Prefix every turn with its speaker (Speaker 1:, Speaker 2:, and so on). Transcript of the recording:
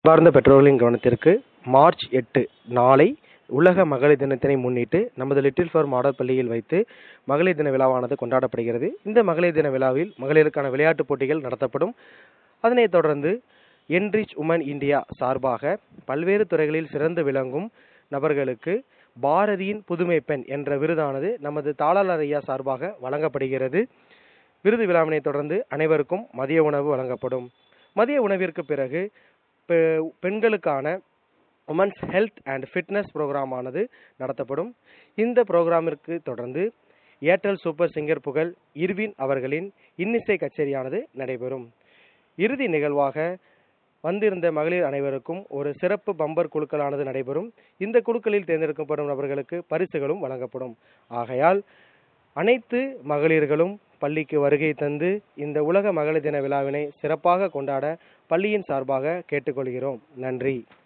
Speaker 1: அன்பார்ந்த பெற்றோர்களின் கவனத்திற்கு மார்ச் எட்டு நாளை உலக மகளிர் தினத்தினை முன்னிட்டு நமது லிட்டில் ஃப்ளவர் மாடல் பள்ளியில் வைத்து மகளிர் தின விழாவானது கொண்டாடப்படுகிறது இந்த மகளிர் தின விழாவில் மகளிருக்கான விளையாட்டுப் போட்டிகள் நடத்தப்படும் அதனைத் தொடர்ந்து என்ரிச் உமன் இந்தியா சார்பாக பல்வேறு துறைகளில் சிறந்து விளங்கும் நபர்களுக்கு பாரதியின் புதுமை பெண் என்ற விருதானது நமது தாளாளர் ஐயா சார்பாக வழங்கப்படுகிறது விருது விழாவினை தொடர்ந்து அனைவருக்கும் மதிய உணவு வழங்கப்படும் மதிய உணவிற்கு பிறகு பெ- பெண்களுக்கான women's health and fitness programme ஆனது நடத்தப்படும் இந்த ப்ரோக்ராமிற்கு தொடர்ந்து ஏர்டெல் சூப்பர் சிங்கர் புகழ் இர்வின் அவர்களின் இன்னிசை கச்சேரியானது நடைபெறும் இறுதி நிகழ்வாக வந்திருந்த மகளிர் அனைவருக்கும் ஒரு சிறப்பு பம்பர் குழுக்களானது நடைபெறும் இந்த குழுக்களில் தேர்ந்தெடுக்கப்படும் நபர்களுக்கு பரிசுகளும் வழங்கப்படும் ஆகையால் அனைத்து மகளிர்களும் பள்ளிக்கு வருகை தந்து இந்த உலக மகளிர் தின விழாவினை சிறப்பாக கொண்டாட பள்ளியின் சார்பாக கேட்டுக்கொள்கிறோம் நன்றி